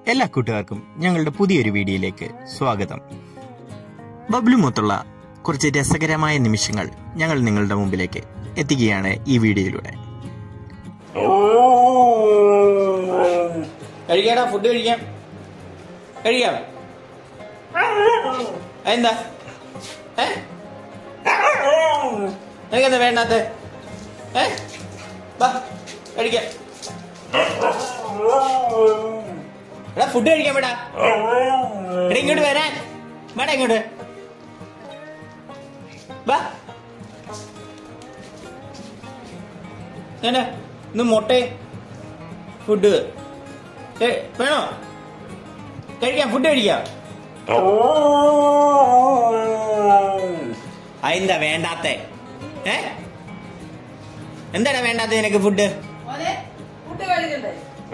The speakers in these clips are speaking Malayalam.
എല്ലാ കൂട്ടുകാർക്കും ഞങ്ങളുടെ പുതിയൊരു വീഡിയോയിലേക്ക് സ്വാഗതം ബബ്ലു മൊത്തുള്ള കുറച്ച് രസകരമായ നിമിഷങ്ങൾ ഞങ്ങൾ നിങ്ങളുടെ മുമ്പിലേക്ക് എത്തിക്കുകയാണ് ഈ വീഡിയോയിലൂടെ കഴിക്കാടാ ഫുഡ് കഴിക്കാം കഴിക്കാം എന്താ ഏ നിനക്കെന്താ വേണ്ടാത്ത ഏ വാ കഴിക്കാം എടാ ഫുഡ് കഴിക്കാൻ വേടാ എടാ ഇങ്ങോട്ട് വരാൻ വേടാ ഇങ്ങോട്ട് വാ എന്നാ ഇന്ന് മുട്ട ഫുഡ് ഏ വേണോ കഴിക്കാം ഫുഡ് കഴിക്കാം അതെന്താ വേണ്ടാത്ത ഏ എന്താടാ വേണ്ടാത്ത നിനക്ക് ഫുഡ് മോനെ ഫുഡ് കഴിക്കണ്ടേ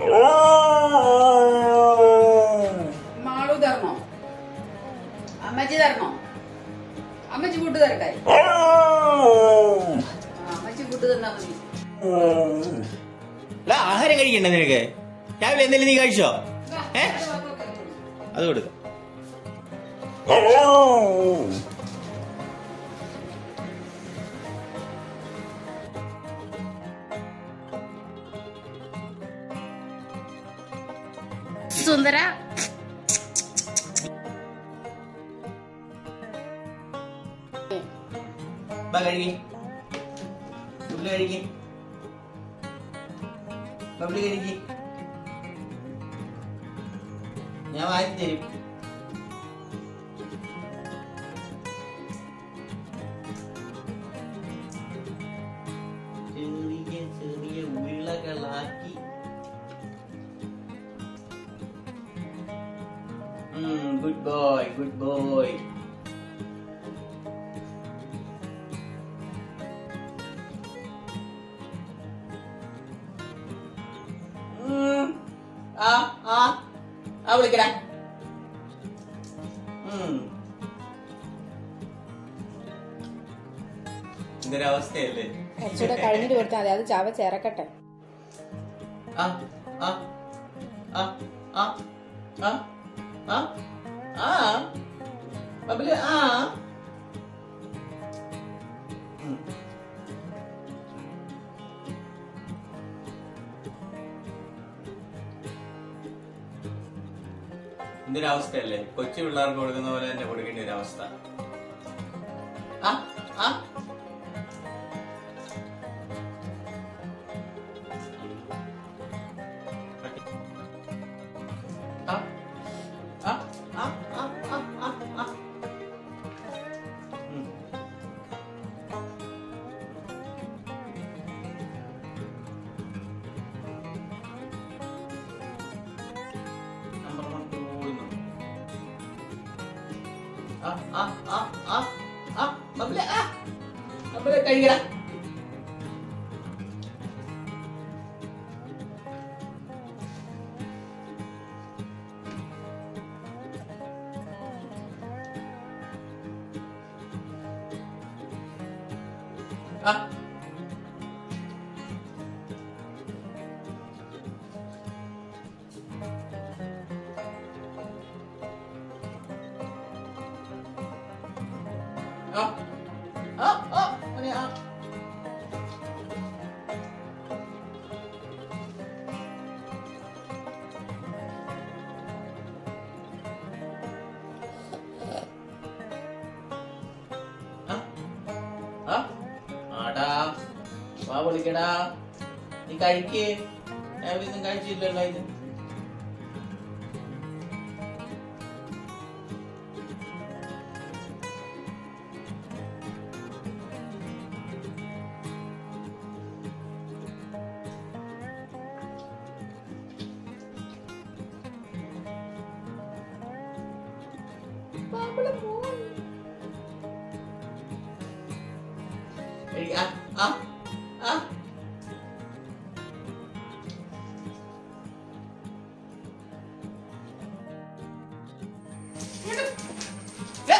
മാളു തരണോ അമ്മച്ചി തരണോ അമ്മച്ചി ഫുഡ് തരട്ടെ ആ, അമ്മച്ചി ഫുഡ് തന്നാ മതി എടാ ആഹാരം കഴിക്കണ്ട നിനക്ക് രാവിലെ എന്തെങ്കിലും നീ കഴിച്ചോ ഏ അത് കൊടുക്ക സുന്ദര ബാ കഴിക്ക് ബബ്ലി കഴിക്ക് ബബ്ലി കഴിക്ക് ഞാൻ വാങ്ങി തരും ചെറിയ ചെറിയ ഉരുളകളാക്കി ഗുഡ് ബോയ് ഗുഡ് ബോയ് ഉം. ആ ആ ആ വിളിക്കടാ ഉം. ഇതൊരവസ്ഥയല്ലേ കുറച്ചുകൂടെ കഴിഞ്ഞിട്ട് കൊടുത്താൽ മതി അത് ചവ ചേർക്കട്ടെ ആ ആ ആ ആ ആ ആ ആ ബബില് ആ ഉം. ഇതൊരു അവസ്ഥയല്ലേ കൊച്ചു പിള്ളേർക്ക് കൊടുക്കുന്ന പോലെ തന്നെ കൊടുക്കേണ്ട ഒരു അവസ്ഥ ആ ആ ആ ആ ആ ആ ആ ആ ആ ഉം. നമ്പർ വൺ കൂടുന്നു ആ ആ ആ ആ ആ ബബ്ലെ ആ ബബ്ലെ കഴിക്കടാ ആ ആ ആ ആ മോനെ ആ ആ ആ ആടാ വാ വിളിക്കടാ നീ കഴിക്കേ രാവിലെ ഒന്നും കഴിച്ചില്ലല്ലോ ഇത് കഴിക്ക. ആ ആ ആ ദേ.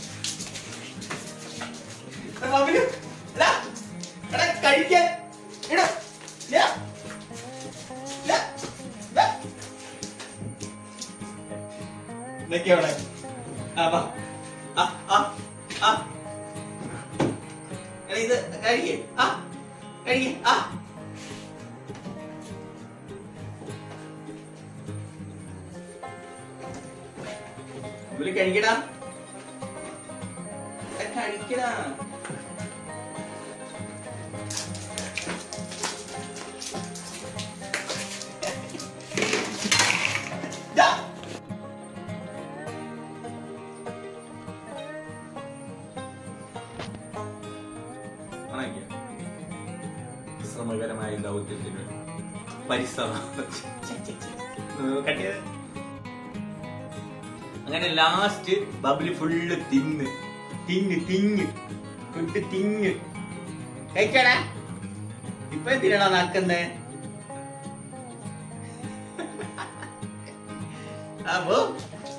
എടാ ബാബുലു, എടാ, എടാ കഴിക്കാൻ. എടാ, ദേ. ദേ, ദേ. നിക്ക് അവിടെ. ആ, വാ. ആ, ആ, ആ. എടാ, ഇത് കഴിക്കേ ആ കഴിക്കേ ആ ഇവര് കഴിക്കടാ എടാ, കഴിക്കടാ ദാ. വണങ്ങിയ. ശ്രമകരമായ ദൗത്യത്തിന് പരിശ്രമം കട്ടിയത് അങ്ങനെ ലാസ്റ്റ് ബബിളി ഫുള്ള് തിന്ന് തിന്ന് തിങ്ങ് ഫുഡ് തിങ്ങ് കഴിക്കടാ ഇപ്പൊ എന്തിനാണോ നാക്കുന്നേ അപ്പോ